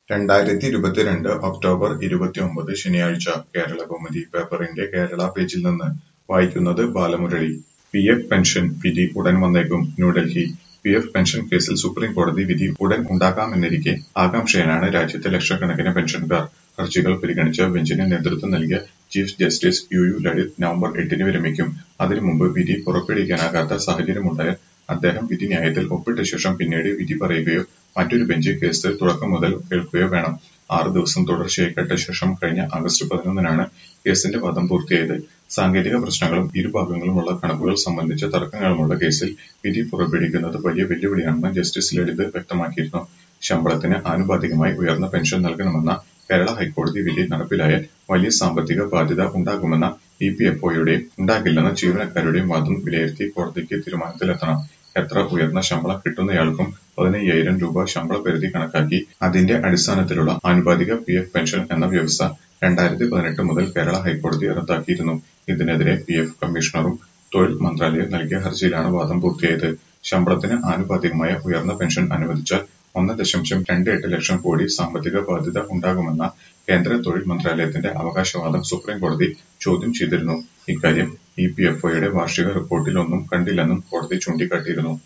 രണ്ടായിരത്തി ഇരുപത്തിരണ്ട് ഒക്ടോബർ ഇരുപത്തിയൊമ്പത് ശനിയാഴ്ച കേരളകൗമുദി പേപ്പറിന്റെ കേരള പേജിൽ നിന്ന് വായിക്കുന്നത് ബാലമുരളി. പി എഫ് പെൻഷൻ വിധി ഉടൻ വന്നേക്കും ന്യൂഡൽഹി പി എഫ് പെൻഷൻ കേസിൽ സുപ്രീം കോടതി വിധി ഉടൻ ഉണ്ടാകാമെന്നിരിക്കെ ആകാംക്ഷയിലാണ് രാജ്യത്തെ ലക്ഷക്കണക്കിന് പെൻഷൻകാർ. ഹർജികൾ പരിഗണിച്ച ബെഞ്ചിന് നേതൃത്വം നൽകിയ chief justice U U Lalit November എട്ടിന് വിരമിക്കും. അതിനു മുമ്പ് വിധി പുറപ്പെടുവിക്കാനാകാത്ത സാഹചര്യമുണ്ടായാൽ അദ്ദേഹം വിധിന്യായത്തിൽ ഒപ്പിട്ട ശേഷം പിന്നീട് വിധി പറയുകയോ മറ്റൊരു ബെഞ്ച് കേസ് തുടക്കം മുതൽ കേൾക്കുകയോ വേണം. ആറ് ദിവസം തുടർച്ചയായി കേട്ട ശേഷം കഴിഞ്ഞ ആഗസ്റ്റ് പതിനൊന്നിനാണ് കേസിന്റെ വാദം പൂർത്തിയായത്. സാങ്കേതിക പ്രശ്നങ്ങളും ഇരുഭാഗങ്ങളുമുള്ള കണക്കുകൾ സംബന്ധിച്ച തർക്കങ്ങളുമുള്ള കേസിൽ വിധി പുറപ്പെടുവിക്കുന്നത് വലിയ വെല്ലുവിളിയാണെന്ന് ജസ്റ്റിസ് ലളിത് വ്യക്തമാക്കിയിരുന്നു. ശമ്പളത്തിന് ആനുപാതികമായി ഉയർന്ന പെൻഷൻ നൽകണമെന്ന കേരള ഹൈക്കോടതി വിധി നടപ്പിലായാൽ വലിയ സാമ്പത്തിക ബാധ്യത ഉണ്ടാകുമെന്ന ഇപിഎഫ്ഒയുടെയും ഉണ്ടാകില്ലെന്ന ജീവനക്കാരുടെയും വാദം വിലയിരുത്തി കോടതിക്ക് തീരുമാനത്തിലെത്തണം. എത്ര ഉയർന്ന ശമ്പളം കിട്ടുന്നയാൾക്കും പതിനയ്യായിരം രൂപ ശമ്പളപരിധി കണക്കാക്കി അതിന്റെ അടിസ്ഥാനത്തിലുള്ള ആനുപാതിക പി എഫ് പെൻഷൻ എന്ന വ്യവസ്ഥ രണ്ടായിരത്തി പതിനെട്ട് മുതൽ കേരള ഹൈക്കോടതി റദ്ദാക്കിയിരുന്നു. ഇതിനെതിരെ പി എഫ് കമ്മീഷണറും തൊഴിൽ മന്ത്രാലയവും നൽകിയ ഹർജിയിലാണ് വാദം പൂർത്തിയായത്. ശമ്പളത്തിന് ആനുപാതികമായ ഉയർന്ന പെൻഷൻ അനുവദിച്ചാൽ ഒന്ന് ദശാംശം രണ്ട് എട്ട് ലക്ഷം കോടി സാമ്പത്തിക ബാധ്യത ഉണ്ടാകുമെന്ന കേന്ദ്ര തൊഴിൽ മന്ത്രാലയത്തിന്റെ അവകാശവാദം സുപ്രീം കോടതി ചോദ്യം ചെയ്തിരുന്നു. ഇക്കാര്യം ഇപിഎഫ്ഒയുടെ വാർഷിക റിപ്പോർട്ടിലൊന്നും കണ്ടില്ലെന്നും കോടതി ചൂണ്ടിക്കാട്ടിയിരുന്നു.